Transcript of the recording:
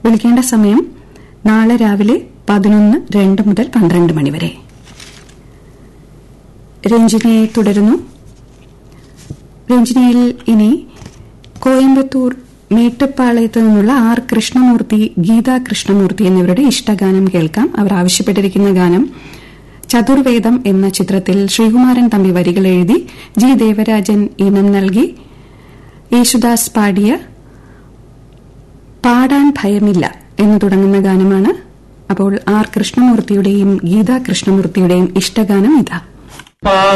വിളിക്കേണ്ട സമയം നാളെ രാവിലെ പതിനൊന്ന് രണ്ട് മുതൽ പന്ത്രണ്ട് മണിവരെ രഞ്ജിനിയെ തുടരുന്നു രഞ്ജിനിയിൽ ഇനി കോയമ്പത്തൂർ മേട്ടുപ്പാളയത്ത് നിന്നുള്ള ആർ കൃഷ്ണമൂർത്തി ഗീതാ കൃഷ്ണമൂർത്തി എന്നിവരുടെ ഇഷ്ടഗാനം കേൾക്കാം അവർ ആവശ്യപ്പെട്ടിരിക്കുന്ന ഗാനം ചതുർവേദം എന്ന ചിത്രത്തിൽ ശ്രീകുമാരൻ തമ്പി വരികൾ എഴുതി ജി ദേവരാജൻ ഈണം നൽകി യേശുദാസ് പാടിയ പാടാൻ ഭയമില്ല എന്ന് തുടങ്ങുന്ന ഗാനമാണ് അപ്പോൾ ആർ കൃഷ്ണമൂർത്തിയുടെയും ഗീതാ കൃഷ്ണമൂർത്തിയുടെയും ഇഷ്ടഗാനം ഇതാ